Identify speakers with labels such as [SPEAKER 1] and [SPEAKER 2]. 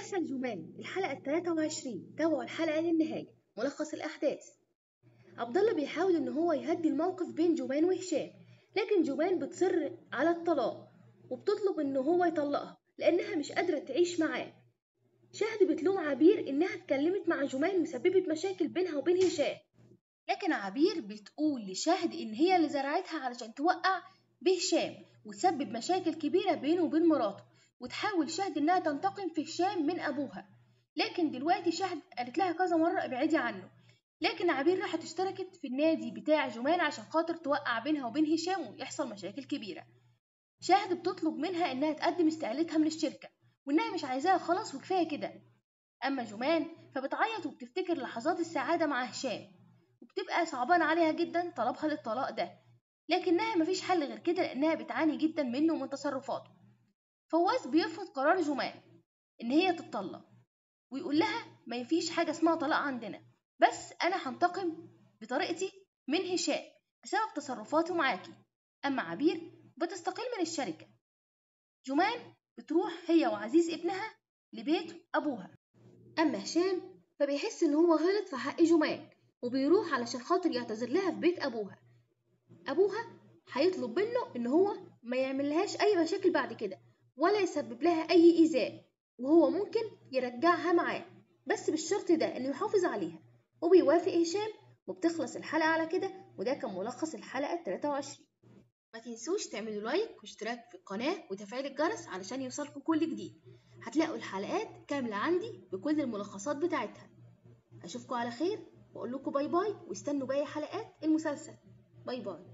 [SPEAKER 1] مسلسل جمان الحلقة التلاتة وعشرين تابعوا الحلقة للنهاية ملخص الأحداث عبد الله بيحاول إن هو يهدي الموقف بين جمان وهشام لكن جمان بتصر على الطلاق وبتطلب إن هو يطلقها لأنها مش قادرة تعيش معاه شهد بتلوم عبير إنها اتكلمت مع جمان وسببت مشاكل بينها وبين هشام لكن عبير بتقول لشهد إن هي اللي زرعتها علشان توقع بهشام وتسبب مشاكل كبيرة بينه وبين مراته وتحاول شهد إنها تنتقم في هشام من أبوها لكن دلوقتي شهد قالت لها كذا مرة ابعدي عنه لكن عبير راحت اشتركت في النادي بتاع جمان عشان خاطر توقع بينها وبين هشام ويحصل مشاكل كبيرة شهد بتطلب منها إنها تقدم استقالتها من الشركة وإنها مش عايزاها خلاص وكفاية كده أما جمان فبتعيط وبتفتكر لحظات السعادة مع هشام وبتبقى صعبان عليها جدا طلبها للطلاق ده لكنها مفيش حل غير كده لأنها بتعاني جدا منه ومن تصرفاته فواز بيرفض قرار جمان إن هي تتطلق ويقول لها ما يفيش حاجة اسمها طلاق عندنا بس أنا هنتقم بطريقتي من هشام بسبب تصرفاته معاكي أما عبير بتستقيل من الشركة جمان بتروح هي وعزيز ابنها لبيت أبوها أما هشام فبيحس إن هو غلط في حق جمان وبيروح علشان خاطر يعتذر لها في بيت أبوها أبوها هيطلب منه إن هو ما يعملهاش أي مشاكل بعد كده ولا يسبب لها أي إيذاء وهو ممكن يرجعها معاه بس بالشرط ده إنه يحافظ عليها وبيوافق هشام وبتخلص الحلقة على كده وده كان ملخص الحلقة التلاتة وعشرين ما تنسوش تعملوا لايك واشتراك في القناة وتفعيل الجرس علشان يوصلكم كل جديد هتلاقوا الحلقات كاملة عندي بكل الملخصات بتاعتها أشوفكم على خير وأقول لكم باي باي واستنوا باقي حلقات المسلسل باي باي